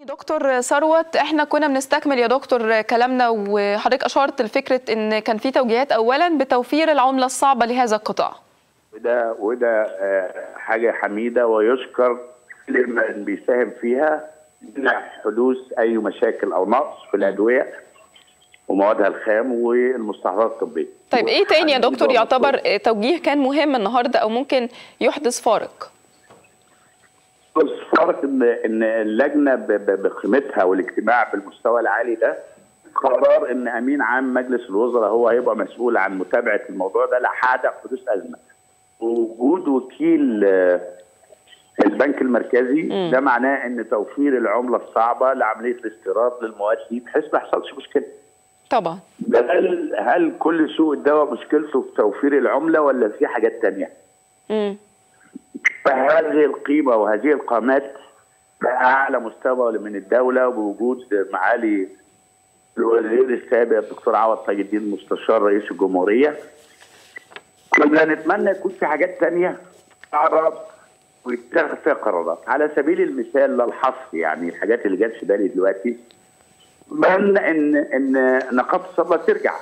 دكتور ثروت احنا كنا بنستكمل يا دكتور كلامنا وحضرتك اشرت لفكره ان كان في توجيهات اولا بتوفير العمله الصعبه لهذا القطاع وده وده آه، حاجه حميده ويشكر لمن بيساهم فيها منع حدوث اي مشاكل او نقص في الادويه وموادها الخام والمستحضرات الطبيه. طيب ايه تاني يا دكتور يعتبر توجيه كان مهم النهارده او ممكن يحدث فارق بس فرق ان ان اللجنه ب- ب- بقيمتها والاجتماع بالمستوى العالي ده قرار ان امين عام مجلس الوزراء هو هيبقى مسؤول عن متابعه الموضوع ده لحد حدوث ازمه. وجود وكيل آه، البنك المركزي ده معناه ان توفير العمله الصعبه لعمليه الاستيراد للمواد دي بحيث ما يحصلش مشكله. طبعا هل هل كل سوق الدواء مشكلته في توفير العمله ولا في حاجات تانية؟ امم فهذه القيمة وهذه القامات بأعلى مستوى من الدولة بوجود معالي الوزير السابق الدكتور عوض تاج الدين مستشار رئيس الجمهورية كنا نتمنى يكون في حاجات تانية تعرض ويتخذ فيها قرارات على سبيل المثال لا الحصر يعني الحاجات اللي جت في بالي دلوقتي بان ان ان نقابه الصيدله ترجع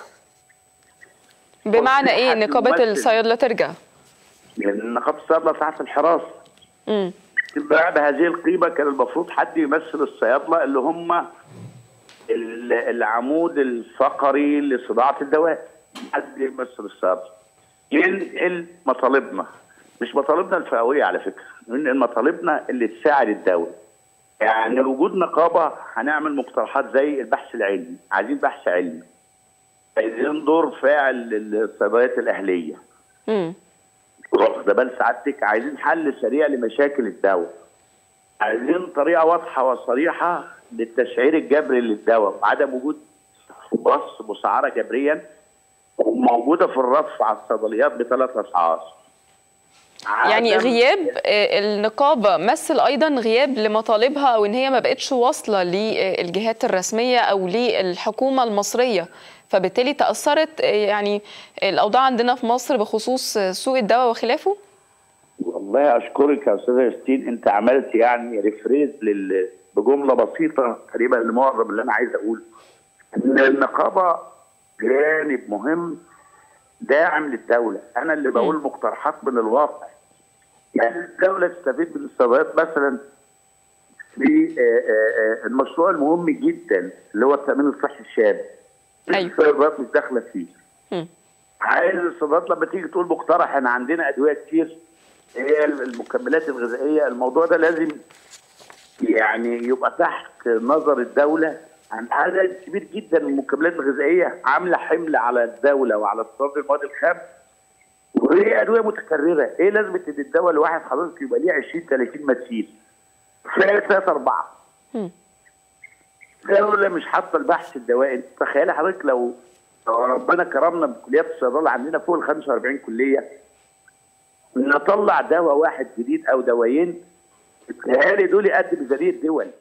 بمعنى ايه حد نقابه ممثل. الصيادله ترجع لان نقابه الصيدله تحت الحراسه امم بقى بهذه القيمه كان المفروض حد يمثل الصيادله اللي هم ال- العمود الفقري لصناعه الدواء حد يمثل الصيادله ينقل مطالبنا مش مطالبنا الفئويه على فكره ينقل مطالبنا اللي تساعد الدوله يعني وجود نقابه هنعمل مقترحات زي البحث العلمي عايزين بحث علمي عايزين دور فاعل للصيدليات الاهليه امم واخده بال سعادتك عايزين حل سريع لمشاكل الدواء عايزين طريقه واضحه وصريحه للتسعير الجبري للدواء وعدم وجود بص مسعره جبريا وموجوده في الرف على الصيدليات بثلاث اسعار يعني عدم- غياب آه، النقابه مثل ايضا غياب لمطالبها او ان هي ما بقتش واصله للجهات الرسميه او للحكومه المصريه فبالتالي تاثرت آه، يعني الاوضاع عندنا في مصر بخصوص آه، سوق الدواء وخلافه والله اشكرك يا استاذه ياسين انت عملت يعني ريفريز لل بجمله بسيطه تقريبا لمعظم اللي انا عايز اقوله ان النقابه جانب مهم داعم للدوله انا اللي بقول مقترحات من الواقع يعني الدوله تستفيد من الصيدليات مثلا في آه، آه، آه، المشروع المهم جدا اللي هو التامين الصحي الشامل أيوة. الصيدليات مش داخله فيه مم. عايز الصيدليات لما تيجي تقول مقترح احنا عندنا ادويه كتير هي المكملات الغذائيه الموضوع ده لازم يعني يبقى تحت نظر الدوله عن عدد كبير جدا من المكملات الغذائيه عامله حمل على الدوله وعلى استيراد المواد الخام وهي ادويه متكرره ايه لازمه ان الدواء الواحد حضرتك يبقى ليه 20 30 مثيل كفايه ثلاثه اربعه مم. دولة مش حاطه البحث الدوائي انت تخيل حضرتك لو لو ربنا كرمنا بكليات الصيدله عندنا فوق ال 45 كليه نطلع دواء واحد جديد او دوايين بيتهيألي دول قد ميزانيه دول